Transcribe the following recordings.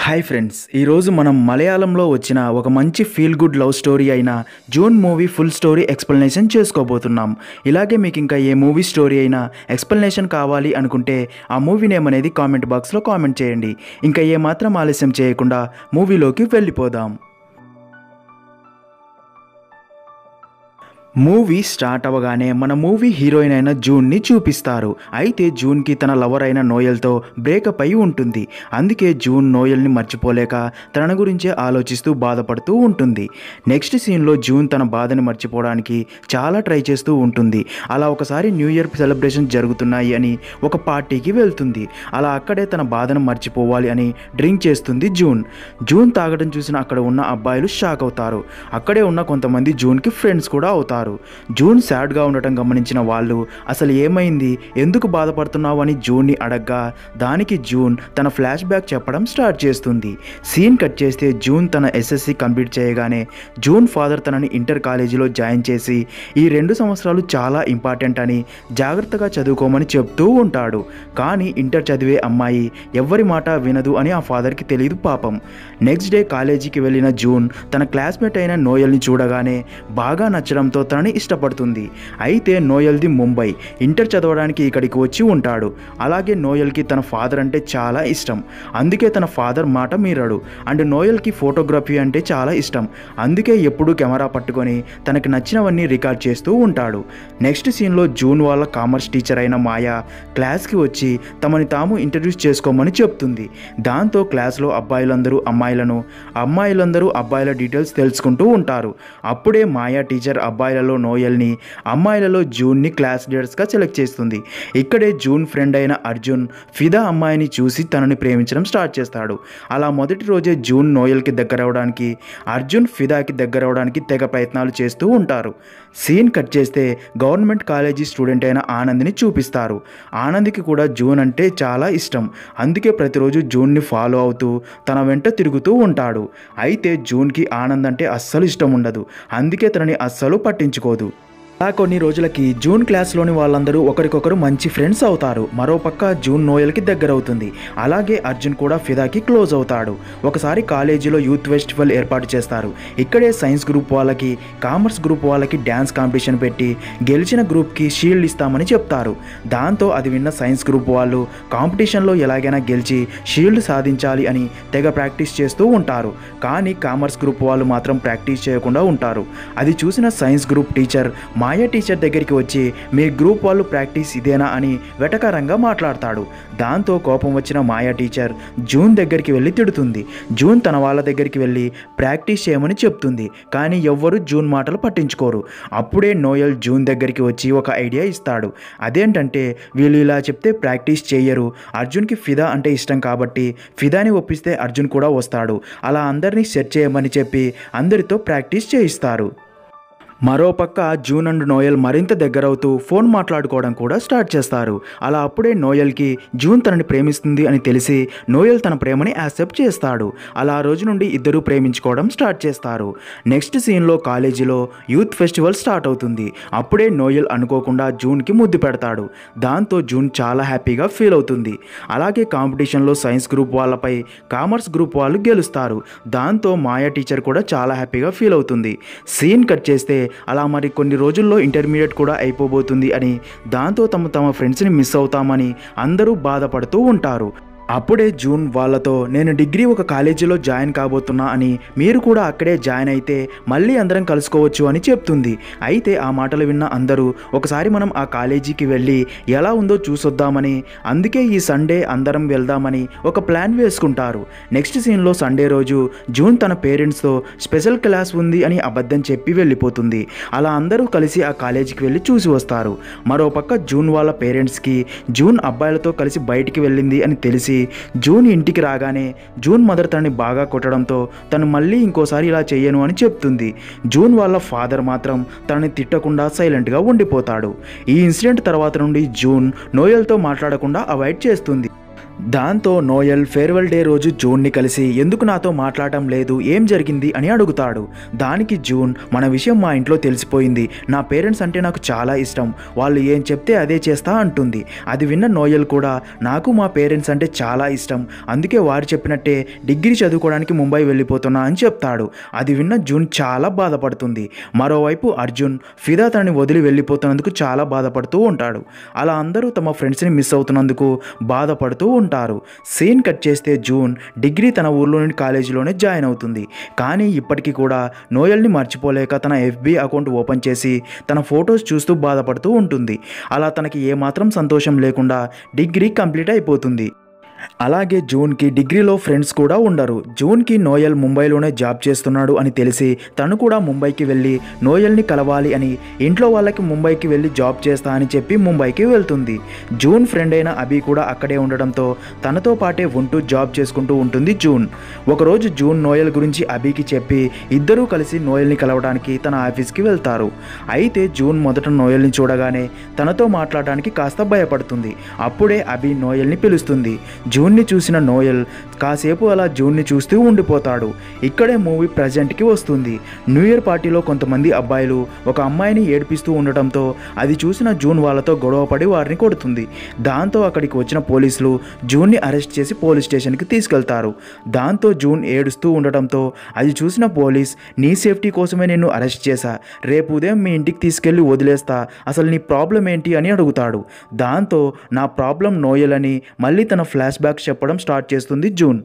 hi friends ఈరోజు మనం మలయాళంలో వచ్చిన ఒక మంచి ఫీల్ గుడ్ లవ్ స్టోరీ అయిన June movie full story explanation చేసుకోబోతున్నాం ఇలాగే మీకు ఇంకా ఏ మూవీ స్టోరీ అయినా ఎక్స్ప్లెనేషన్ కావాలి అనుకుంటే ఆ మూవీ నేమ్ అనేది కామెంట్ బాక్స్లో కామెంట్ చేయండి ఇంకా ఏమాత్రం ఆలస్యం చేయకుండా మూవీలోకి వెళ్ళిపోదాం మూవీ స్టార్ట్ అవ్వగానే మన మూవీ హీరోయిన్ అయిన జూన్ని చూపిస్తారు అయితే జూన్కి తన లవర్ అయిన నోయల్తో బ్రేకప్ అయి ఉంటుంది అందుకే జూన్ నోయల్ని మర్చిపోలేక తన గురించే ఆలోచిస్తూ బాధపడుతూ ఉంటుంది నెక్స్ట్ సీన్లో జూన్ తన బాధని మర్చిపోవడానికి చాలా ట్రై చేస్తూ ఉంటుంది అలా ఒకసారి న్యూ ఇయర్ సెలబ్రేషన్ జరుగుతున్నాయి అని ఒక పార్టీకి వెళ్తుంది అలా అక్కడే తన బాధను మర్చిపోవాలి అని డ్రింక్ చేస్తుంది జూన్ జూన్ తాగడం చూసిన అక్కడ ఉన్న అబ్బాయిలు షాక్ అవుతారు అక్కడే ఉన్న కొంతమంది జూన్కి ఫ్రెండ్స్ కూడా అవుతారు జూన్ సాడ్గా ఉండటం గమనించిన వాళ్ళు అసలు ఏమైంది ఎందుకు బాధపడుతున్నావు అని జూన్ని అడగ్గా దానికి జూన్ తన ఫ్లాష్ బ్యాక్ చెప్పడం స్టార్ట్ చేస్తుంది సీన్ కట్ చేస్తే జూన్ తన ఎస్ఎస్సి కంప్లీట్ చేయగానే జూన్ ఫాదర్ తనని ఇంటర్ కాలేజీలో జాయిన్ చేసి ఈ రెండు సంవత్సరాలు చాలా ఇంపార్టెంట్ అని జాగ్రత్తగా చదువుకోమని చెప్తూ ఉంటాడు కానీ ఇంటర్ చదివే అమ్మాయి ఎవ్వరి మాట వినదు అని ఆ ఫాదర్కి తెలియదు పాపం నెక్స్ట్ డే కాలేజీకి వెళ్ళిన జూన్ తన క్లాస్మేట్ అయిన నోయల్ని చూడగానే బాగా నచ్చడంతో తనని ఇష్టపడుతుంది అయితే నోయల్ది ముంబై ఇంటర్ చదవడానికి ఇక్కడికి వచ్చి ఉంటాడు అలాగే నోయల్కి తన ఫాదర్ అంటే చాలా ఇష్టం అందుకే తన ఫాదర్ మాట మీరాడు అండ్ నోయల్కి ఫోటోగ్రఫీ అంటే చాలా ఇష్టం అందుకే ఎప్పుడూ కెమెరా పట్టుకొని తనకి నచ్చినవన్నీ రికార్డ్ చేస్తూ ఉంటాడు నెక్స్ట్ సీన్లో జూన్ వాళ్ళ కామర్స్ టీచర్ అయిన మాయా క్లాస్కి వచ్చి తమని తాము ఇంట్రడ్యూస్ చేసుకోమని చెప్తుంది దాంతో క్లాస్లో అబ్బాయిలందరూ అమ్మాయిలను అమ్మాయిలందరూ అబ్బాయిల డీటెయిల్స్ తెలుసుకుంటూ ఉంటారు అప్పుడే మాయా టీచర్ అబ్బాయిలలో నోయల్ని అమ్మాయిలలో జూన్ని క్లాస్ లీడర్స్గా సెలెక్ట్ చేస్తుంది ఇక్కడే జూన్ ఫ్రెండ్ అయిన అర్జున్ ఫిదా అమ్మాయిని చూసి తనని ప్రేమించడం స్టార్ట్ చేస్తాడు అలా మొదటి రోజే జూన్ నోయల్కి దగ్గర అవడానికి అర్జున్ ఫిదాకి దగ్గర అవడానికి తెగ ప్రయత్నాలు చేస్తూ ఉంటారు సీన్ కట్ చేస్తే గవర్నమెంట్ కాలేజీ స్టూడెంట్ అయిన ఆనంద్ని చూపిస్తారు ఆనంద్కి కూడా జూన్ అంటే చాలా ఇష్టం అందుకే ప్రతిరోజు జూన్ని ఫాలో అవుతూ తన వెంట తిరుగుతూ ఉంటాడు అయితే జూన్కి ఆనంద్ అంటే అస్సలు ఇష్టం ఉండదు అందుకే తనని అస్సలు పట్టించుకోదు అలా కొన్ని రోజులకి జూన్ క్లాస్లోని వాళ్ళందరూ ఒకరికొకరు మంచి ఫ్రెండ్స్ అవుతారు మరోపక్క జూన్ నోయల్కి దగ్గర అవుతుంది అలాగే అర్జున్ కూడా ఫిదాకి క్లోజ్ అవుతాడు ఒకసారి కాలేజీలో యూత్ ఫెస్టివల్ ఏర్పాటు చేస్తారు ఇక్కడే సైన్స్ గ్రూప్ వాళ్ళకి కామర్స్ గ్రూప్ వాళ్ళకి డ్యాన్స్ కాంపిటీషన్ పెట్టి గెలిచిన గ్రూప్కి షీల్డ్ ఇస్తామని చెప్తారు దాంతో అది విన్న సైన్స్ గ్రూప్ వాళ్ళు కాంపిటీషన్లో ఎలాగైనా గెలిచి షీల్డ్ సాధించాలి అని తెగ ప్రాక్టీస్ చేస్తూ ఉంటారు కానీ కామర్స్ గ్రూప్ వాళ్ళు మాత్రం ప్రాక్టీస్ చేయకుండా ఉంటారు అది చూసిన science group teacher Maya teacher దగ్గరికి వచ్చి మీ గ్రూప్ వాళ్ళు ప్రాక్టీస్ ఇదేనా అని వెటకారంగా మాట్లాడతాడు దాంతో కోపం వచ్చిన మాయా టీచర్ జూన్ దగ్గరికి వెళ్ళి తిడుతుంది జూన్ తన వాళ్ళ దగ్గరికి వెళ్ళి ప్రాక్టీస్ చేయమని చెప్తుంది కానీ ఎవ్వరూ జూన్ మాటలు పట్టించుకోరు అప్పుడే నోయల్ జూన్ దగ్గరికి వచ్చి ఒక ఐడియా ఇస్తాడు అదేంటంటే వీళ్ళు ఇలా చెప్తే ప్రాక్టీస్ చేయరు అర్జున్కి ఫిదా అంటే ఇష్టం కాబట్టి ఫిదాని ఒప్పిస్తే అర్జున్ కూడా వస్తాడు అలా అందరినీ సెట్ చేయమని చెప్పి అందరితో ప్రాక్టీస్ చేయిస్తారు మరోపక్క జూన్ అండ్ నోయల్ మరింత దగ్గరవుతూ ఫోన్ మాట్లాడుకోవడం కూడా స్టార్ట్ చేస్తారు అలా అప్పుడే నోయల్కి జూన్ తనని ప్రేమిస్తుంది అని తెలిసి నోయల్ తన ప్రేమని యాక్సెప్ట్ చేస్తాడు అలా ఆ రోజు నుండి ఇద్దరూ ప్రేమించుకోవడం స్టార్ట్ చేస్తారు నెక్స్ట్ సీన్లో కాలేజీలో యూత్ ఫెస్టివల్ స్టార్ట్ అవుతుంది అప్పుడే నోయల్ అనుకోకుండా జూన్కి ముద్దు పెడతాడు దాంతో జూన్ చాలా హ్యాపీగా ఫీల్ అవుతుంది అలాగే కాంపిటీషన్లో సైన్స్ గ్రూప్ వాళ్ళపై కామర్స్ గ్రూప్ వాళ్ళు గెలుస్తారు దాంతో మాయా టీచర్ కూడా చాలా హ్యాపీగా ఫీల్ అవుతుంది సీన్ కట్ చేస్తే అలా మరి కొన్ని రోజుల్లో ఇంటర్మీడియట్ కూడా అయిపోబోతుంది అని దాంతో తమ తమ ఫ్రెండ్స్ని మిస్ అవుతామని అందరూ బాధపడుతూ ఉంటారు అప్పుడే జూన్ వాళ్ళతో నేను డిగ్రీ ఒక కాలేజీలో జాయిన్ కాబోతున్నా అని మీరు కూడా అక్కడే జాయిన్ అయితే మళ్ళీ అందరం కలుసుకోవచ్చు అని చెప్తుంది అయితే ఆ మాటలు విన్న అందరూ ఒకసారి మనం ఆ కాలేజీకి వెళ్ళి ఎలా ఉందో చూసొద్దామని అందుకే ఈ సండే అందరం వెళ్దామని ఒక ప్లాన్ వేసుకుంటారు నెక్స్ట్ సీన్లో సండే రోజు జూన్ తన పేరెంట్స్తో స్పెషల్ క్లాస్ ఉంది అని అబద్ధం చెప్పి వెళ్ళిపోతుంది అలా అందరూ కలిసి ఆ కాలేజీకి వెళ్ళి చూసి వస్తారు మరోపక్క జూన్ వాళ్ళ పేరెంట్స్కి జూన్ అబ్బాయిలతో కలిసి బయటికి వెళ్ళింది అని తెలిసి జూన్ ఇంటికి రాగానే జూన్ మదర్ తనని బాగా కొట్టడంతో తను మళ్ళీ ఇంకోసారి ఇలా చెయ్యను అని చెప్తుంది జూన్ వాళ్ళ ఫాదర్ మాత్రం తనని తిట్టకుండా సైలెంట్గా ఉండిపోతాడు ఈ ఇన్సిడెంట్ తర్వాత నుండి జూన్ నోయల్తో మాట్లాడకుండా అవాయిడ్ చేస్తుంది దాంతో నోయల్ ఫేర్వెల్ డే రోజు జూన్ని కలిసి ఎందుకు నాతో మాట్లాడటం లేదు ఏం జరిగింది అని అడుగుతాడు దానికి జూన్ మన విషయం మా ఇంట్లో తెలిసిపోయింది నా పేరెంట్స్ అంటే నాకు చాలా ఇష్టం వాళ్ళు ఏం చెప్తే అదే చేస్తా అంటుంది అది విన్న నోయల్ కూడా నాకు మా పేరెంట్స్ అంటే చాలా ఇష్టం అందుకే వారు చెప్పినట్టే డిగ్రీ చదువుకోవడానికి ముంబై వెళ్ళిపోతున్నా అని చెప్తాడు అది విన్న జూన్ చాలా బాధపడుతుంది మరోవైపు అర్జున్ ఫిదా తనని వదిలి వెళ్ళిపోతున్నందుకు చాలా బాధపడుతూ ఉంటాడు అలా అందరూ తమ ఫ్రెండ్స్ని మిస్ అవుతున్నందుకు బాధపడుతూ ఉంటారు సీన్ కట్ చేస్తే జూన్ డిగ్రీ తన ఊర్లోని కాలేజీలోనే జాయిన్ అవుతుంది కానీ ఇప్పటికీ కూడా నోయల్ని మర్చిపోలేక తన ఎఫ్బి అకౌంట్ ఓపెన్ చేసి తన ఫొటోస్ చూస్తూ బాధపడుతూ ఉంటుంది అలా తనకి ఏమాత్రం సంతోషం లేకుండా డిగ్రీ కంప్లీట్ అయిపోతుంది అలాగే జూన్కి డిగ్రీలో ఫ్రెండ్స్ కూడా ఉండరు జూన్కి నోయల్ ముంబైలోనే జాబ్ చేస్తున్నాడు అని తెలిసి తను కూడా ముంబైకి వెళ్ళి నోయల్ని కలవాలి అని ఇంట్లో వాళ్ళకి ముంబైకి వెళ్ళి జాబ్ చేస్తా అని చెప్పి ముంబైకి వెళ్తుంది జూన్ ఫ్రెండ్ అయిన అభి కూడా అక్కడే ఉండడంతో తనతో పాటే ఉంటూ జాబ్ చేసుకుంటూ ఉంటుంది జూన్ ఒకరోజు జూన్ నోయల్ గురించి అభికి చెప్పి ఇద్దరూ కలిసి నోయల్ని కలవడానికి తన ఆఫీస్కి వెళ్తారు అయితే జూన్ మొదట నోయల్ని చూడగానే తనతో మాట్లాడడానికి కాస్త భయపడుతుంది అప్పుడే అభి నోయల్ని పిలుస్తుంది జూన్ని చూసిన నోయల్ కాసేపు అలా జూన్ని చూస్తూ ఉండిపోతాడు ఇక్కడే మూవీ ప్రజెంట్కి వస్తుంది న్యూ ఇయర్ పార్టీలో కొంతమంది అబ్బాయిలు ఒక అమ్మాయిని ఏడిపిస్తూ ఉండటంతో అది చూసిన జూన్ వాళ్ళతో గొడవపడి వారిని కొడుతుంది దాంతో అక్కడికి వచ్చిన పోలీసులు జూన్ని అరెస్ట్ చేసి పోలీస్ స్టేషన్కి తీసుకెళ్తారు దాంతో జూన్ ఏడుస్తూ ఉండటంతో అది చూసిన పోలీస్ నీ సేఫ్టీ కోసమే నేను అరెస్ట్ చేశా రేపు ఉదయం మీ ఇంటికి తీసుకెళ్ళి వదిలేస్తా అసలు నీ ప్రాబ్లం ఏంటి అని అడుగుతాడు దాంతో నా ప్రాబ్లం నోయల్ అని మళ్ళీ తన ఫ్లాష్ బ్యాక్ చెప్పడం స్టార్ట్ చేస్తుంది జూన్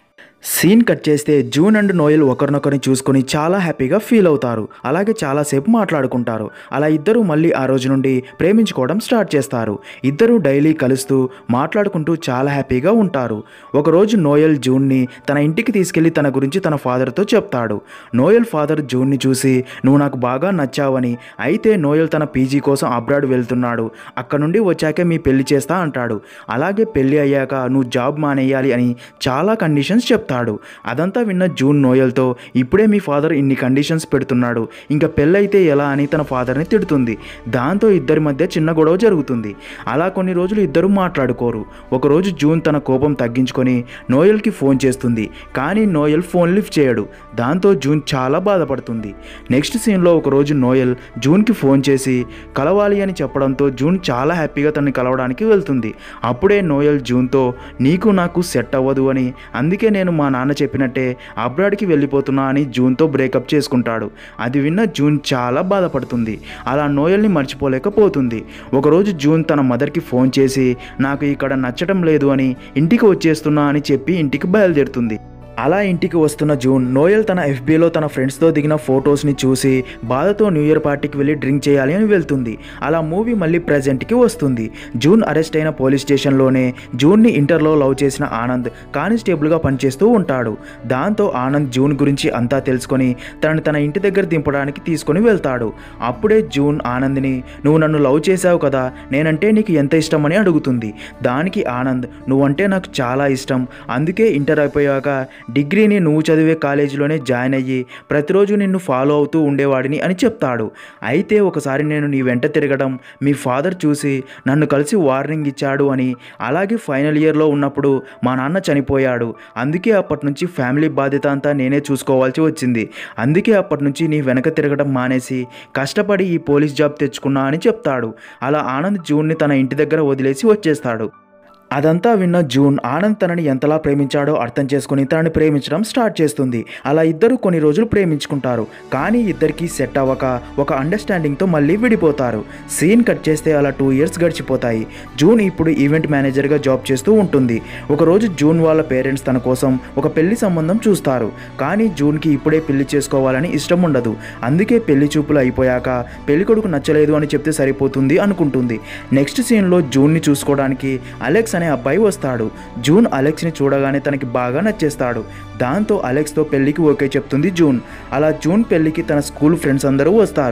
సీన్ కట్ చేస్తే జూన్ అండ్ నోయల్ ఒకరినొకరిని చూసుకొని చాలా హ్యాపీగా ఫీల్ అవుతారు అలాగే చాలాసేపు మాట్లాడుకుంటారు అలా ఇద్దరు మళ్ళీ ఆ రోజు నుండి ప్రేమించుకోవడం స్టార్ట్ చేస్తారు ఇద్దరు డైలీ కలుస్తూ మాట్లాడుకుంటూ చాలా హ్యాపీగా ఉంటారు ఒకరోజు నోయల్ జూన్ని తన ఇంటికి తీసుకెళ్లి తన గురించి తన ఫాదర్తో చెప్తాడు నోయల్ ఫాదర్ జూన్ని చూసి నువ్వు నాకు బాగా నచ్చావని అయితే నోయల్ తన పీజీ కోసం అబ్రాడ్ వెళ్తున్నాడు అక్కడ నుండి వచ్చాకే మీ పెళ్లి చేస్తా అంటాడు అలాగే పెళ్లి అయ్యాక నువ్వు జాబ్ మానేయాలి అని చాలా కండిషన్స్ చెప్తాడు అదంతా విన్న జూన్ నోయల్తో ఇప్పుడే మీ ఫాదర్ ఇన్ని కండిషన్స్ పెడుతున్నాడు ఇంకా పెళ్ళైతే ఎలా అని తన ఫాదర్ని తిడుతుంది దాంతో ఇద్దరి మధ్య చిన్న గొడవ జరుగుతుంది అలా కొన్ని రోజులు ఇద్దరు మాట్లాడుకోరు ఒకరోజు జూన్ తన కోపం తగ్గించుకొని నోయల్కి ఫోన్ చేస్తుంది కానీ నోయల్ ఫోన్ లిఫ్ట్ చేయడు దాంతో జూన్ చాలా బాధపడుతుంది నెక్స్ట్ సీన్లో ఒకరోజు నోయల్ జూన్కి ఫోన్ చేసి కలవాలి అని చెప్పడంతో జూన్ చాలా హ్యాపీగా తనని కలవడానికి వెళ్తుంది అప్పుడే నోయల్ జూన్తో నీకు నాకు సెట్ అవ్వదు అని అందుకే నేను మా నాన్న చెప్పినట్టే అబ్రాడ్కి వెళ్ళిపోతున్నా అని జూన్తో బ్రేకప్ చేసుకుంటాడు అది విన్న జూన్ చాలా బాధపడుతుంది అలా నోయల్ని మర్చిపోలేకపోతుంది ఒకరోజు జూన్ తన మదర్కి ఫోన్ చేసి నాకు ఇక్కడ నచ్చటం లేదు అని ఇంటికి వచ్చేస్తున్నా అని చెప్పి ఇంటికి బయలుదేరుతుంది అలా ఇంటికి వస్తున్న జూన్ నోయల్ తన ఎఫ్బీలో తన ఫ్రెండ్స్తో దిగిన ఫొటోస్ని చూసి బాధతో న్యూ ఇయర్ పార్టీకి వెళ్ళి డ్రింక్ చేయాలి అని వెళ్తుంది అలా మూవీ మళ్ళీ ప్రజెంట్కి వస్తుంది జూన్ అరెస్ట్ అయిన పోలీస్ స్టేషన్లోనే జూన్ని ఇంటర్లో లవ్ చేసిన ఆనంద్ కానిస్టేబుల్గా పనిచేస్తూ ఉంటాడు దాంతో ఆనంద్ జూన్ గురించి అంతా తెలుసుకొని తనని తన ఇంటి దగ్గర దింపడానికి తీసుకొని వెళ్తాడు అప్పుడే జూన్ ఆనంద్ని నువ్వు నన్ను లవ్ చేశావు కదా నేనంటే నీకు ఎంత ఇష్టమని అడుగుతుంది దానికి ఆనంద్ నువ్వంటే నాకు చాలా ఇష్టం అందుకే ఇంటర్ అయిపోయాక డిగ్రీని నువ్వు చదివే కాలేజీలోనే జాయిన్ అయ్యి ప్రతిరోజు నిన్ను ఫాలో అవుతూ ఉండేవాడిని అని చెప్తాడు అయితే ఒకసారి నేను నీ వెంట తిరగడం మీ ఫాదర్ చూసి నన్ను కలిసి వార్నింగ్ ఇచ్చాడు అని అలాగే ఫైనల్ ఇయర్లో ఉన్నప్పుడు మా నాన్న చనిపోయాడు అందుకే అప్పటి నుంచి ఫ్యామిలీ బాధ్యత అంతా నేనే చూసుకోవాల్సి వచ్చింది అందుకే అప్పటి నుంచి నీ వెనక తిరగడం మానేసి కష్టపడి ఈ పోలీస్ జాబ్ తెచ్చుకున్నా అని చెప్తాడు అలా ఆనంద్ జూన్ని తన ఇంటి దగ్గర వదిలేసి వచ్చేస్తాడు అదంతా విన్న జూన్ ఆనంద్ తనని ఎంతలా ప్రేమించాడో అర్థం చేసుకుని తనని ప్రేమించడం స్టార్ట్ చేస్తుంది అలా ఇద్దరు కొన్ని రోజులు ప్రేమించుకుంటారు కానీ ఇద్దరికి సెట్ అవ్వక ఒక అండర్స్టాండింగ్తో మళ్ళీ విడిపోతారు సీన్ కట్ చేస్తే అలా టూ ఇయర్స్ గడిచిపోతాయి జూన్ ఇప్పుడు ఈవెంట్ మేనేజర్గా జాబ్ చేస్తూ ఉంటుంది ఒకరోజు జూన్ వాళ్ళ పేరెంట్స్ తన కోసం ఒక పెళ్లి సంబంధం చూస్తారు కానీ జూన్కి ఇప్పుడే పెళ్లి చేసుకోవాలని ఇష్టం ఉండదు అందుకే పెళ్లి చూపులు అయిపోయాక పెళ్లి కొడుకు నచ్చలేదు అని చెప్తే సరిపోతుంది అనుకుంటుంది నెక్స్ట్ సీన్లో జూన్ని చూసుకోవడానికి అలెక్స్ అనే అబ్బాయి వస్తాడు జూన్ అలెక్స్ని చూడగానే తనకి బాగా నచ్చేస్తాడు దాంతో అలెక్స్తో పెళ్లికి ఓకే చెప్తుంది జూన్ అలా జూన్ పెళ్లికి తన స్కూల్ ఫ్రెండ్స్ అందరూ వస్తారు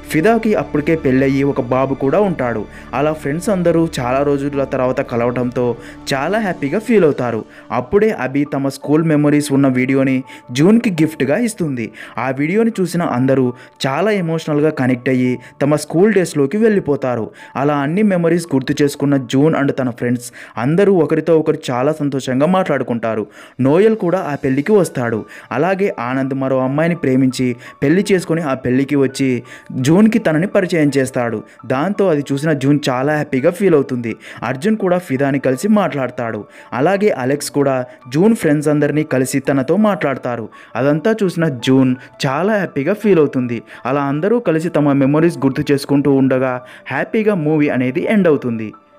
ఫిదాకి అప్పటికే పెళ్ళయ్యి ఒక బాబు కూడా ఉంటాడు అలా ఫ్రెండ్స్ అందరూ చాలా రోజుల తర్వాత కలవటంతో చాలా హ్యాపీగా ఫీల్ అవుతారు అప్పుడే అభి తమ స్కూల్ మెమరీస్ ఉన్న వీడియోని జూన్కి గిఫ్ట్గా ఇస్తుంది ఆ వీడియోని చూసిన అందరూ చాలా ఎమోషనల్గా కనెక్ట్ అయ్యి తమ స్కూల్ డేస్లోకి వెళ్ళిపోతారు అలా అన్ని మెమరీస్ గుర్తు చేసుకున్న జూన్ అండ్ తన ఫ్రెండ్స్ అందరూ ఒకరితో ఒకరు చాలా సంతోషంగా మాట్లాడుకుంటారు నోయల్ కూడా ఆ పెళ్లికి వస్తాడు అలాగే ఆనంద్ మరో అమ్మాయిని ప్రేమించి పెళ్లి చేసుకొని ఆ పెళ్లికి వచ్చి జూన్కి తనని పరిచయం చేస్తాడు దాంతో అది చూసిన జూన్ చాలా హ్యాపీగా ఫీల్ అవుతుంది అర్జున్ కూడా ఫిదాని కలిసి మాట్లాడతాడు అలాగే అలెక్స్ కూడా జూన్ ఫ్రెండ్స్ అందరినీ కలిసి తనతో మాట్లాడతారు అదంతా చూసిన జూన్ చాలా హ్యాపీగా ఫీల్ అవుతుంది అలా అందరూ కలిసి తమ మెమరీస్ గుర్తు చేసుకుంటూ ఉండగా హ్యాపీగా మూవీ అనేది ఎండ్ అవుతుంది